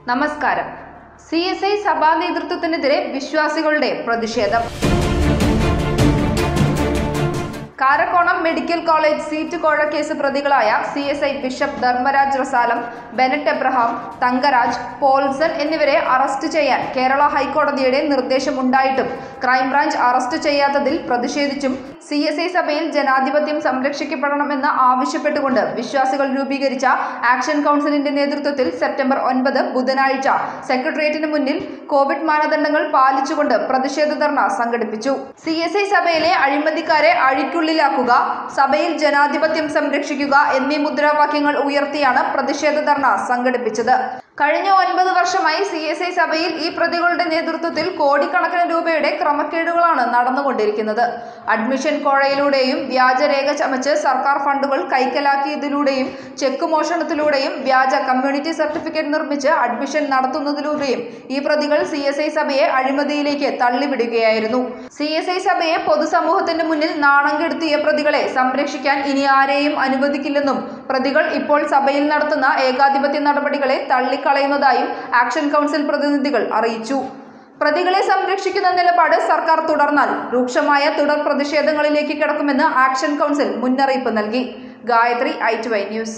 നമസ്കാരം C S I സഭാ നേതൃത്വത്തിനെതിരെ വിശ്വാസികളുടെ പ്രതിഷേധം കാരക്കോണം മെഡിക്കൽ കോളേജ് സീറ്റ് കോഴ കേസ് പ്രതികളായ C S I bishop Dharmaraj Rasalam Bennet Abraham Thankaraj Paulson എന്നിവരെ അറസ്റ്റ് ചെയ്യാൻ കേരള ഹൈക്കോടതിയുടെ നിർദ്ദേശമുണ്ടായിട്ടും ക്രൈംബ്രാഞ്ച് അറസ്റ്റ് ചെയ്യാത്തതിൽ പ്രതിഷേധിച്ചും സി എസ് ഐ സഭയിൽ ജനാധിപത്യം സംരക്ഷിക്കപ്പെടണമെന്ന് ആവശ്യപ്പെട്ടുകൊണ്ട് വിശ്വാസികൾ രൂപീകരിച്ച ആക്ഷൻ കൗൺസിലിന്റെ നേതൃത്വത്തിൽ സെപ്റ്റംബർ ഒൻപത് ബുധനാഴ്ച സെക്രട്ടേറിയറ്റിന് മുന്നിൽ കോവിഡ് മാനദണ്ഡങ്ങൾ പാലിച്ചുകൊണ്ട് പ്രതിഷേധ ധർണ സംഘടിപ്പിച്ചു സി എസ് ഐ സഭയിലെ അഴിമതിക്കാരെ അഴിക്കുള്ളിലാക്കുക സഭയിൽ ജനാധിപത്യം സംരക്ഷിക്കുക എന്നീ മുദ്രാവാക്യങ്ങൾ ഉയർത്തിയാണ് പ്രതിഷേധ ധർണ സംഘടിപ്പിച്ചത് കഴിഞ്ഞ ഒൻപത് വർഷമായി സി എസ് ഐ സഭയിൽ ഈ പ്രതികളുടെ നേതൃത്വത്തിൽ കോടിക്കണക്കിന് രൂപയുടെ ക്രമക്കേടുകളാണ് നടന്നുകൊണ്ടിരിക്കുന്നത് അഡ്മിഷൻ കോഴയിലൂടെയും വ്യാജരേഖ ചമച്ച് സർക്കാർ ഫണ്ടുകൾ കൈക്കലാക്കിയതിലൂടെയും ചെക്ക് മോഷണത്തിലൂടെയും വ്യാജ കമ്മ്യൂണിറ്റി സർട്ടിഫിക്കറ്റ് നിർമ്മിച്ച് അഡ്മിഷൻ നടത്തുന്നതിലൂടെയും ഈ പ്രതികൾ സി എസ് ഐ സഭയെ അഴിമതിയിലേക്ക് തള്ളിവിടുകയായിരുന്നു സി എസ് ഐ സഭയെ പൊതുസമൂഹത്തിന്റെ മുന്നിൽ നാണം കെടുത്തിയ പ്രതികളെ സംരക്ഷിക്കാൻ ഇനി ആരെയും അനുവദിക്കില്ലെന്നും പ്രതികൾ ഇപ്പോൾ സഭയിൽ നടത്തുന്ന ഏകാധിപത്യ നടപടികളെ തള്ളിക്കളയുന്നതായും ആക്ഷൻ കൗൺസിൽ പ്രതിനിധികൾ അറിയിച്ചു പ്രതികളെ സംരക്ഷിക്കുന്ന നിലപാട് സർക്കാർ തുടർന്നാൽ രൂക്ഷമായ തുടർ പ്രതിഷേധങ്ങളിലേക്ക് കിടക്കുമെന്ന് ആക്ഷൻ കൗൺസിൽ മുന്നറിയിപ്പ് നൽകി Gayathri I two I news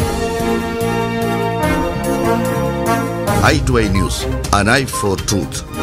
i2i News, an eye for truth.